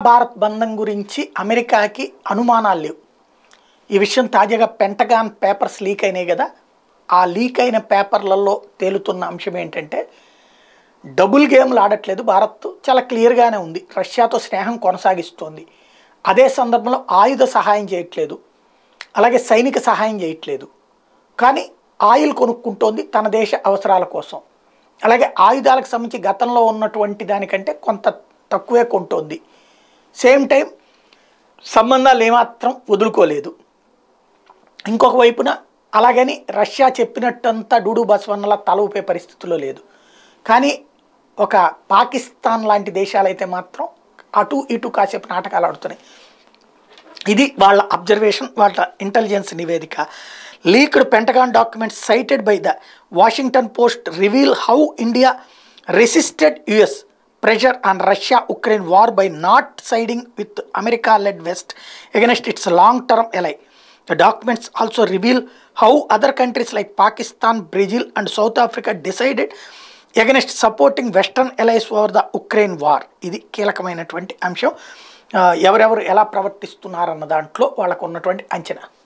భారత్ బంధం గురించి అమెరికాకి అనుమానాలు లేవు ఈ విషయం తాజాగా పెంటగాన్ పేపర్స్ లీక్ అయినాయి కదా ఆ లీక్ అయిన పేపర్లలో తేలుతున్న అంశం ఏంటంటే డబుల్ గేమ్లు ఆడట్లేదు భారత్ చాలా క్లియర్గానే ఉంది రష్యాతో స్నేహం కొనసాగిస్తోంది అదే సందర్భంలో ఆయుధ సహాయం చేయట్లేదు అలాగే సైనిక సహాయం చేయట్లేదు కానీ ఆయిల్ కొనుక్కుంటోంది తన దేశ అవసరాల కోసం అలాగే ఆయుధాలకు సంబంధించి గతంలో ఉన్నటువంటి దానికంటే కొంత తక్కువే కొంటోంది సేమ్ టైం సంబంధాలు ఏమాత్రం వదులుకోలేదు ఇంకొక వైపున అలాగని రష్యా చెప్పినట్టంతా డూడు బసవన్నలా తల ఊపే పరిస్థితిలో లేదు కానీ ఒక పాకిస్తాన్ లాంటి దేశాలైతే మాత్రం అటు ఇటు కాసేపు నాటకాలు ఆడుతున్నాయి ఇది వాళ్ళ అబ్జర్వేషన్ వాళ్ళ ఇంటెలిజెన్స్ నివేదిక leaked Pentagon documents cited by the Washington Post reveal how India resisted US pressure on Russia Ukraine war by not siding with America led West against its long term ally the documents also reveal how other countries like Pakistan Brazil and South Africa decided against supporting Western allies over the Ukraine war ఇది కీలకమైనటువంటి అంశం ఆ, ఎవరెవరు ఎలా ప్రవర్తిస్తున్నారన్న దాంట్లో వాళ్ళకు ఉన్నటువంటి అంచనా